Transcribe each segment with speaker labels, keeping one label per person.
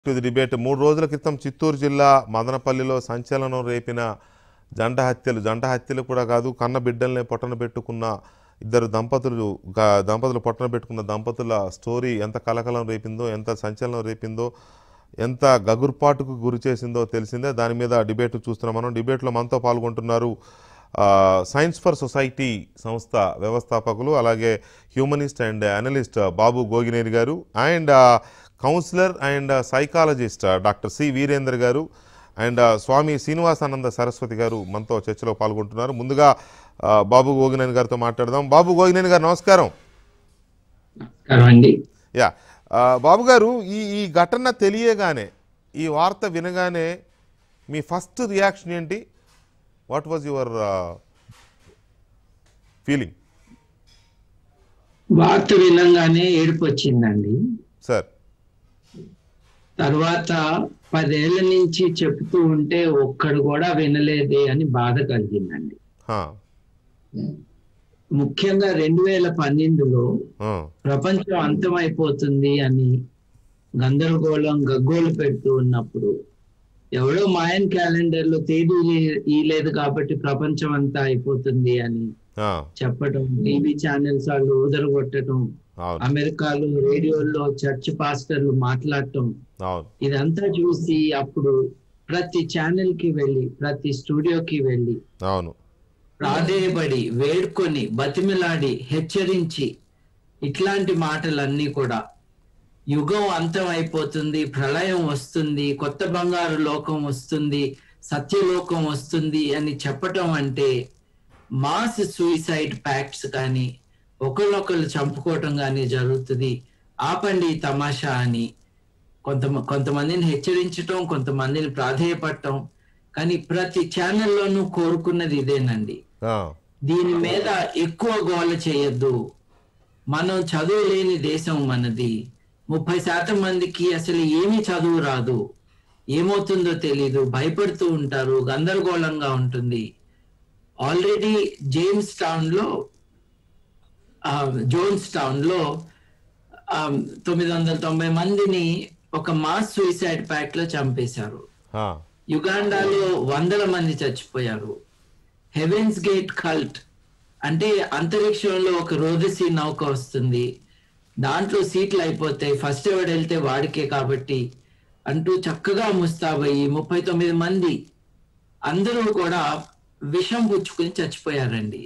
Speaker 1: to the debate మూడు రోజుల క్రితం చిత్తూరు జిల్లా మదనపల్లిలో సంచలనం రేపిన జంట హత్యలు జంట హత్యలు కూడా కాదు కన్న బిడ్డల్ని పొట్టన పెట్టుకున్న ఇద్దరు దంపతులు గా- దంపతులు పొట్టన పెట్టుకున్న దంపతుల స్టోరీ ఎంత కలకలం రేపిందో ఎంత సంచలనం రేపిందో ఎంత గగుర్పాటుకు గురి చేసిందో తెలిసిందే దాని మీద డిబేట్ చూస్తున్నాం మనం డిబేట్లో మనతో పాల్గొంటున్నారు ఆ, సైన్స్ ఫర్ సొసైటీ సంస్థ వ్యవస్థాపకులు అలాగే humanist and analyst Babu Gogineni garu and counsellor and psychologist doctor C Veerender garu and స్వామి శ్రీనివాసానంద సరస్వతి గారు మనతో చర్చలో పాల్గొంటున్నారు ముందుగా ఆ, బాబు గోగినేని గారితో మాట్లాడదాం బాబు గోగినేని గారు నమస్కారం
Speaker 2: నమస్కారం అండి
Speaker 1: యా ఆ, బాబు గారు ఈ ఈ ఘటన తెలియగానే ఈ వార్త వినగానే మీ ఫస్ట్ రియాక్షన్ ఏంటి వాట్ వాజ్ యువర్ ఫీలింగ్
Speaker 2: వార్త వినంగానే ఏడుపు వచ్చిందండి
Speaker 1: సార్
Speaker 2: తర్వాత పదేళ్ల నుంచి చెప్తూ ఉంటే ఒక్కడు కూడా వినలేదే అని బాధ కలిగిందండి ముఖ్యంగా రెండు వేల పన్నెండులో ప్రపంచం అంతమైపోతుంది అని గందరగోళం గగ్గోలు పెడుతూ ఉన్నప్పుడు ఎవడో మాయన్ క్యాలెండర్ లో తేదీ ఇలేదు కాబట్టి ప్రపంచం అంతా అయిపోతుంది అని చెప్పటం టీవీ ఛానల్స్ వాళ్ళు ఊదరగొట్టడం
Speaker 1: అవును
Speaker 2: అమెరికాలో రేడియోల్లో చర్చ్ పాస్టర్లు మాట్లాడటం
Speaker 1: అవును
Speaker 2: ఇదంతా చూసి అప్పుడు ప్రతి ఛానల్ కి వెళ్ళి ప్రతి స్టూడియోకి వెళ్ళి
Speaker 1: అవును
Speaker 2: ప్రాధేయపడి వేడుకొని బతిమిలాడి హెచ్చరించి ఇట్లాంటి మాటలన్నీ కూడా యుగం అంతం అయిపోతుంది ప్రళయం వస్తుంది కొత్త బంగారు లోకం వస్తుంది సత్యలోకం వస్తుంది అని చెప్పటం అంటే మాస్ సూయిసైడ్ ప్యాక్ట్స్ కానీ ఒకళ్ళొకళ్ళు చంపుకోవటం కానీ జరుగుతుంది ఆపండి ఈ తమాషా అని కొంత కొంతమందిని హెచ్చరించటం కొంతమందిని ప్రాధేయపడటం కానీ ప్రతి ఛానల్లోనూ కోరుకున్నది ఇదేనండి
Speaker 1: ఆ,
Speaker 2: దీని మీద ఎక్కువ గోల చేయొద్దు మనం చదువు లేని దేశం మనది ముప్పై శాతం మందికి అసలు ఏమీ చదువు రాదు ఏమవుతుందో తెలీదు భయపడుతూ ఉంటారు గందరగోళంగా ఉంటుంది ఆల్రెడీ జేమ్స్ టౌన్ లో ఆ, జోన్స్ టౌన్ లో ఆ, తొమ్మిది వందల తొంభై మందిని ఒక మాస్ సూసైడ్ ప్యాక్ట్ లో చంపేశారు
Speaker 1: ఆ,
Speaker 2: యుగాండాలో వందల మంది చచ్చిపోయారు హెవెన్స్ గేట్ కల్ట్ అంటే అంతరిక్షంలో ఒక రోదసి నౌక వస్తుంది దాంట్లో సీట్లు అయిపోతాయి ఫస్ట్ ఎవడు వెళ్తే వాడికే కాబట్టి అంటూ చక్కగా ముస్తాబయ్యి ముప్పై తొమ్మిది మంది అందరూ కూడా విషం పుచ్చుకుని చచ్చిపోయారండి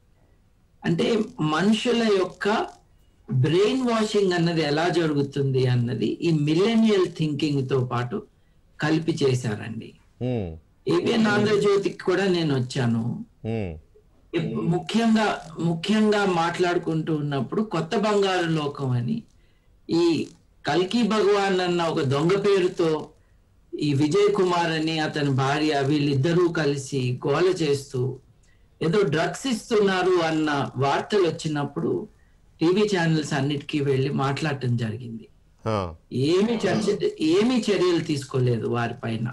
Speaker 2: అంటే మనుషుల యొక్క బ్రెయిన్ వాషింగ్ అన్నది ఎలా జరుగుతుంది అన్నది ఈ మిల్లెనియల్ థింకింగ్ తో పాటు కలిపి చేశారండి
Speaker 1: ఉమ్,
Speaker 2: ఏబిఎన్ ఆంధ్రజ్యోతికి కూడా నేను వచ్చాను
Speaker 1: ఉమ్,
Speaker 2: ఇప్- ముఖ్యంగా ముఖ్యంగా మాట్లాడుకుంటూ ఉన్నప్పుడు కొత్త బంగారు లోకం అని ఈ కల్కి భగవాన్ అన్న ఒక దొంగ పేరుతో ఈ విజయ్ కుమార్ అని అతని భార్య వీళ్ళిద్దరూ కలిసి గోల చేస్తూ ఏదో డ్రగ్స్ ఇస్తున్నారు అన్న వార్తలు వచ్చినప్పుడు టీవీ ఛానల్స్ అన్నిటికీ వెళ్ళి మాట్లాడటం జరిగింది
Speaker 1: ఆ,
Speaker 2: ఏమి చర్చ ఏమి చర్యలు తీసుకోలేదు వారిపైన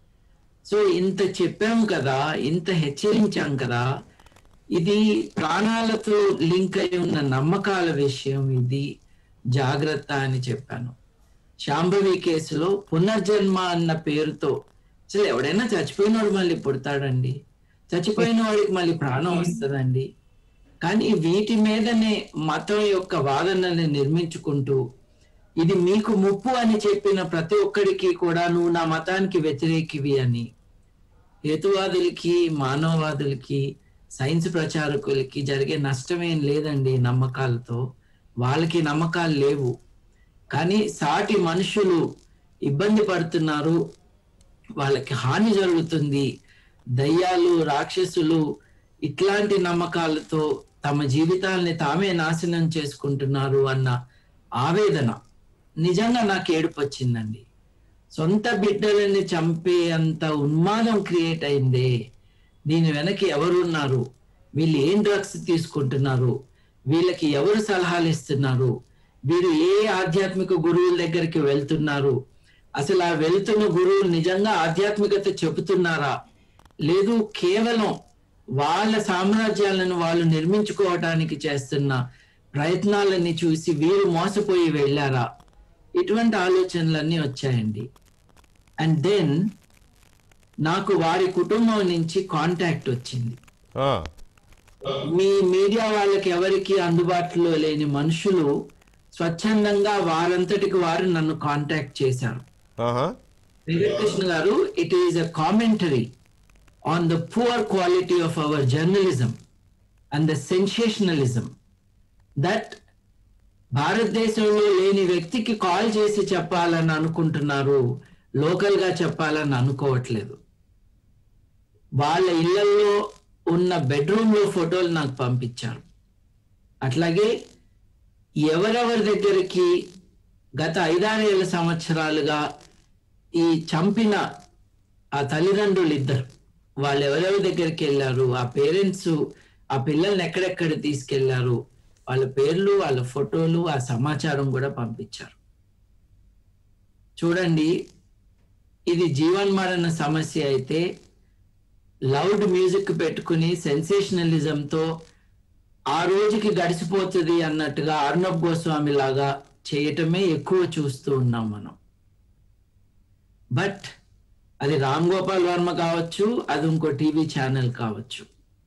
Speaker 2: సో ఇంత చెప్పాం కదా ఇంత హెచ్చరించాం కదా ఇది ప్రాణాలతో లింక్ అయి ఉన్న నమ్మకాల విషయం ఇది జాగ్రత్త అని చెప్పాను శాంభవి కేసులో పునర్జన్మ అన్న పేరుతో అసలు ఎవడైనా చచ్చిపోయినవాడు మళ్ళీ పుడతాడండి చచ్చిపోయిన వాడికి మళ్ళీ ప్రాణం వస్తుందండి కానీ వీటి మీదనే మతం యొక్క వాదనని నిర్మించుకుంటూ ఇది మీకు ముప్పు అని చెప్పిన ప్రతి ఒక్కడికి కూడా నువ్వు నా మతానికి వ్యతిరేకివి అని హేతువాదులకి మానవవాదులకి సైన్స్ ప్రచారకులకి జరిగే నష్టమేం లేదండి ఈ నమ్మకాలతో వాళ్ళకి నమ్మకాలు లేవు కానీ సాటి మనుషులు ఇబ్బంది పడుతున్నారు వాళ్ళకి హాని జరుగుతుంది దయ్యాలు రాక్షసులు ఇట్లాంటి నమ్మకాలతో తమ జీవితాల్ని తామే నాశనం చేసుకుంటున్నారు అన్న ఆవేదన నిజంగా నాకు ఏడుపు వచ్చిందండి సొంత బిడ్డలని చంపే అంత ఉన్మాదం క్రియేట్ అయిందే దీని వెనక ఎవరున్నారు వీళ్ళు ఏం డ్రగ్స్ తీసుకుంటున్నారు వీళ్ళకి ఎవరు సలహాలు ఇస్తున్నారు వీరు ఏ ఆధ్యాత్మిక గురువుల దగ్గరికి వెళ్తున్నారు అసలు ఆ వెళ్తున్న గురువులు నిజంగా ఆధ్యాత్మికత చెబుతున్నారా లేదు కేవలం వాళ్ళ సామ్రాజ్యాలను వాళ్ళు నిర్మించుకోవటానికి చేస్తున్న ప్రయత్నాలని చూసి వీరు మోసపోయి వెళ్ళారా ఇటువంటి ఆలోచనలన్నీ వచ్చాయండి అండ్ దెన్ నాకు వారి కుటుంబం నుంచి కాంటాక్ట్ వచ్చింది
Speaker 1: ఆ,
Speaker 2: మీ మీడియా వాళ్ళకి ఎవరికి అందుబాటులో లేని మనుషులు స్వచ్ఛందంగా వారంతటికి వారు నన్ను కాంటాక్ట్ చేశారు
Speaker 1: ఆహా,
Speaker 2: Venkatakrishna garu it is a commentary on the poor quality of our journalism and the sensationalism that భారతదేశంలో లేని వ్యక్తికి కాల్ చేసి చెప్పాలని అనుకుంటున్నారు లోకల్ గా చెప్పాలని అనుకోవట్లేదు వాళ్ళ ఇళ్లలో ఉన్న బెడ్రూమ్ లో ఫోటోలు నాకు పంపించారు అట్లాగే ఎవరెవరి దగ్గరికి గత ఐదారేళ్ళ సంవత్సరాలుగా ఈ చంపిన ఆ తల్లిదండ్రులు ఇద్దరు వాళ్ళు ఎవరెవరి దగ్గరికి వెళ్ళారు ఆ పేరెంట్స్ ఆ పిల్లల్ని ఎక్కడెక్కడ తీసుకెళ్లారు వాళ్ళ పేర్లు వాళ్ళ ఫోటోలు ఆ సమాచారం కూడా పంపించారు చూడండి ఇది జీవన్మరణ సమస్య అయితే లౌడ్ మ్యూజిక్ పెట్టుకుని సెన్సేషనలిజంతో ఆ రోజుకి గడిచిపోతుంది అన్నట్టుగా అర్ణబ్ గోస్వామి లాగా చేయటమే ఎక్కువ చూస్తూ ఉన్నాం మనం బట్ అది రామ్ గోపాల్ వర్మ కావచ్చు అది ఇంకో టీవీ ఛానల్ కావచ్చు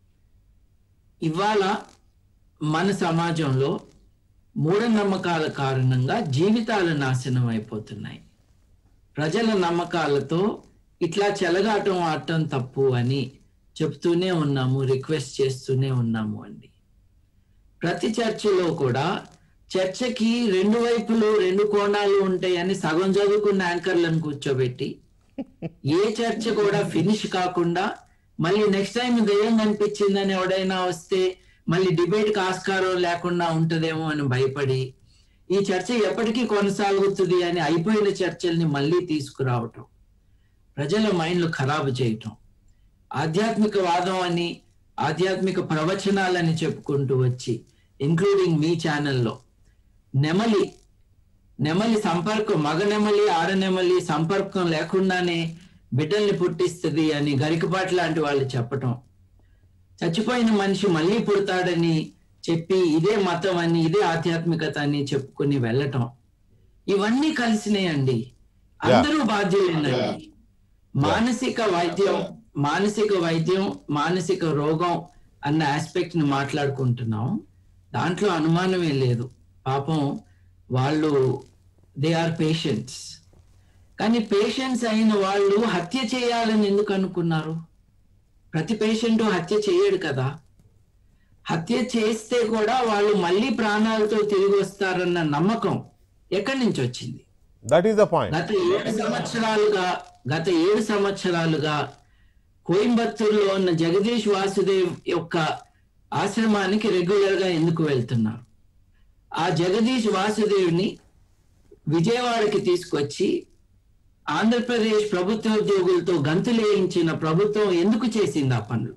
Speaker 2: ఇవాళ మన సమాజంలో మూఢనమ్మకాల కారణంగా జీవితాలు నాశనం అయిపోతున్నాయి ప్రజల నమ్మకాలతో ఇట్లా చెలగాటం ఆడటం తప్పు అని చెప్తూనే ఉన్నాము రిక్వెస్ట్ చేస్తూనే ఉన్నాము అండి ప్రతి చర్చిలో కూడా చర్చకి రెండు వైపులు రెండు కోణాలు ఉంటాయని సగం చదువుకున్న యాంకర్లను కూర్చోబెట్టి ఏ చర్చ కూడా ఫినిష్ కాకుండా మళ్ళీ నెక్స్ట్ టైం దెయ్యం కనిపించిందని ఎవడైనా వస్తే మళ్ళీ డిబేట్ ఆస్కారం లేకుండా ఉంటదేమో అని భయపడి ఈ చర్చ ఎప్పటికీ కొనసాగుతుంది అని అయిపోయిన చర్చల్ని మళ్ళీ తీసుకురావటం ప్రజల మైండ్లు ఖరాబు చేయటం ఆధ్యాత్మిక వాదం అని ఆధ్యాత్మిక ప్రవచనాలని చెప్పుకుంటూ వచ్చి ఇంక్లూడింగ్ మీ ఛానల్లో నెమలి నెమలి సంపర్కం మగ నెమలి ఆడ నెమలి సంపర్కం లేకుండానే బిడ్డల్ని పుట్టిస్తుంది అని గరికపాటి లాంటి వాళ్ళు చెప్పటం చచ్చిపోయిన మనిషి మళ్ళీ పుడతాడని చెప్పి ఇదే మతం అని ఇదే ఆధ్యాత్మికత అని చెప్పుకుని వెళ్ళటం ఇవన్నీ కలిసినాయండి అందరూ బాధ్యులేనండి మానసిక వైద్యం మానసిక వైద్యం మానసిక రోగం అన్న ఆస్పెక్ట్ ని మాట్లాడుకుంటున్నాం దాంట్లో అనుమానమే లేదు పాపం వాళ్ళు దే ఆర్ పేషెంట్స్ కానీ పేషెంట్స్ అయిన వాళ్ళు హత్య చేయాలని ఎందుకు అనుకున్నారు ప్రతి పేషెంట్ హత్య చేయడు కదా హత్య చేస్తే కూడా వాళ్ళు మళ్ళీ ప్రాణాలతో తిరిగి వస్తారన్న నమ్మకం ఎక్కడి నుంచి వచ్చింది
Speaker 1: దట్ ఈస్ ద పాయింట్
Speaker 2: గత ఏడు సంవత్సరాలుగా గత ఏడు సంవత్సరాలుగా కోయంబత్తూరులో ఉన్న జగదీష్ వాసుదేవ్ యొక్క ఆశ్రమానికి రెగ్యులర్ గా ఎందుకు వెళ్తున్నారు ఆ జగదీష్ వాసుదేవ్ని విజయవాడకి తీసుకొచ్చి ఆంధ్రప్రదేశ్ ప్రభుత్వ ఉద్యోగులతో గంతులేయించిన ప్రభుత్వం ఎందుకు చేసింది ఆ పనులు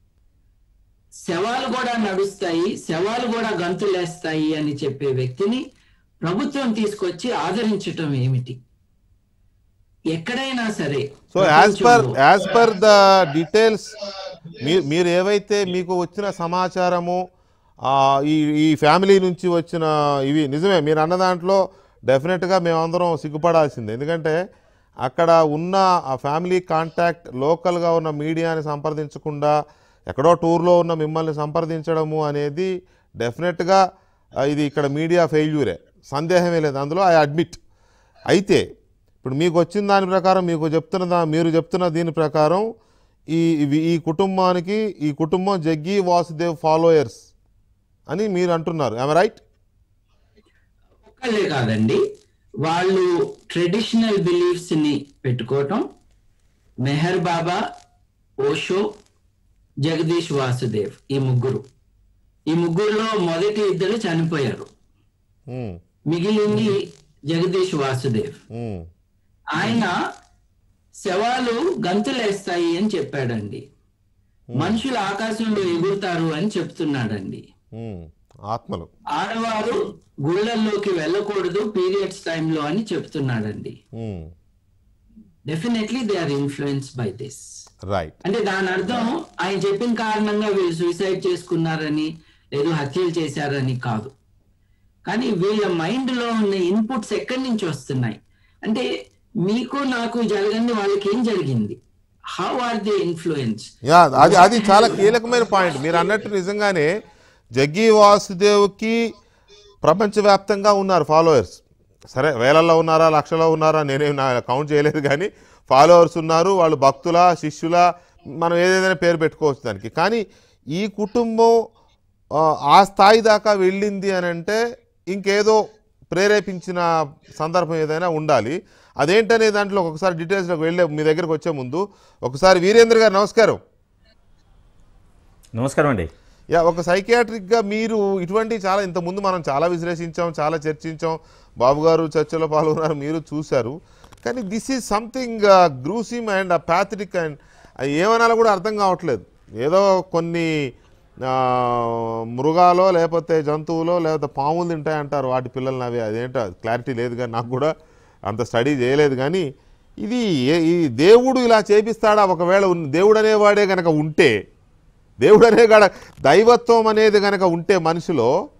Speaker 2: శవాలు కూడా నడుస్తాయి శవాలు కూడా గంతులేస్తాయి అని చెప్పే వ్యక్తిని ప్రభుత్వం తీసుకొచ్చి ఆదరించటం ఏమిటి ఎక్కడైనా సరే
Speaker 1: సో యాజ్ పర్
Speaker 2: ప్రపంచంలో
Speaker 1: యాజ్ పర్ ద డీటెయిల్స్ మీరు మీరు ఏవైతే మీకు వచ్చిన సమాచారము ఆ, ఈ ఈ ఫ్యామిలీ నుంచి వచ్చిన ఇవి నిజమే మీరు అన్న దాంట్లో డెఫినెట్గా మేమందరం సిగ్గుపడాల్సిందే ఎందుకంటే అక్కడ ఉన్న ఆ ఫ్యామిలీ కాంటాక్ట్ లోకల్గా ఉన్న మీడియాని సంప్రదించకుండా ఎక్కడో టూర్లో ఉన్న మిమ్మల్ని సంప్రదించడము అనేది డెఫినెట్గా ఆ, ఇది ఇక్కడ మీడియా ఫెయిల్యూరే సందేహమే లేదు అందులో ఐ అడ్మిట్ అయితే ఇప్పుడు మీకు వచ్చిన దాని ప్రకారం మీకు చెప్తున్న దా- మీరు చెప్తున్న దీని ప్రకారం ఈ ఇవి- ఈ కుటుంబానికి ఈ కుటుంబం జగ్గి వాసుదేవ్ ఫాలోయర్స్ అని మీరు అంటున్నారు ఐమ్ రైట్
Speaker 2: ఒక్కళ్ళే కాదండి వాళ్ళు ట్రెడిషనల్ బిలీఫ్స్ ని పెట్టుకోవటం మెహర్ బాబా ఓషో జగదీష్ వాసుదేవ్ ఈ ముగ్గురు ఈ ముగ్గురులో మొదటి ఇద్దరు చనిపోయారు మిగిలింది జగదీష్ వాసుదేవ్ ఆయన శవాలు గంతులేస్తాయి అని చెప్పాడండి మనుషులు ఆకాశంలో ఎగురుతారు అని చెప్తున్నాడండి
Speaker 1: ఆత్మలు
Speaker 2: ఆడవారు గుళ్ళల్లోకి వెళ్ళకూడదు పీరియడ్స్ టైంలో అని చెప్తున్నాడండి definitely they are influence by this
Speaker 1: right
Speaker 2: అంటే దాని అర్థం ఆయన చెప్పిన కారణంగా వీళ్ళు సూసైడ్ చేసుకున్నారని లేదు హత్యలు చేశారని కాదు కానీ వీళ్ళ మైండ్ లో ఉన్న ఇన్పుట్స్ ఎక్కడి నుంచి వస్తున్నాయి అంటే మీకు నాకు జరగంది వాళ్ళకి ఏం జరిగింది how are the influence
Speaker 1: yeah అది అది చాలా కీలకమైన పాయింట్ మీరు అన్నట్టు నిజంగానే జగ్గి వాసుదేవ్కి ప్రపంచవ్యాప్తంగా ఉన్నారు ఫాలోవర్స్ సరే వేలల్లో ఉన్నారా లక్షల్లో ఉన్నారా నేనేం నా కౌంట్ చేయలేదు కానీ ఫాలోవర్స్ ఉన్నారు వాళ్ళు భక్తుల శిష్యుల మనం ఏదైనా పేరు పెట్టుకోవచ్చు దానికి కానీ ఈ కుటుంబం ఆ, ఆ స్థాయి దాకా వెళ్ళింది అని అంటే ఇంకేదో ప్రేరేపించిన సందర్భం ఏదైనా ఉండాలి అదేంటనే దాంట్లో ఒకసారి డీటెయిల్స్లోకి వెళ్ళే మీ దగ్గరకు వచ్చే ముందు ఒకసారి వీరేంద్ర గారు నమస్కారం
Speaker 3: నమస్కారం అండి
Speaker 1: యా ఒక సైకియాట్రిక్గా మీరు ఇటువంటి చాలా ఇంతకుముందు మనం చాలా విశ్లేషించాం చాలా చర్చించాం బాబు గారు చర్చలో పాల్గొన్నారు మీరు చూశారు కానీ this is something gruesome and pathetic and ఏమనాలో కూడా అర్థం కావట్లేదు ఏదో కొన్ని ఆ, మృగాలో లేకపోతే జంతువులో లేకపోతే పాములు తింటాయంటారు వాటి పిల్లల్ని అవి అదేంటో క్లారిటీ లేదు కానీ నాకు కూడా అంత స్టడీ చేయలేదు కానీ ఇది ఏ- ఈ దేవుడు ఇలా చేపిస్తాడా ఒకవేళ ఉన్న- దేవుడు అనేవాడే కనుక ఉంటే దేవుడు అనే కాడ దైవత్వం అనేది కనుక ఉంటే మనిషిలో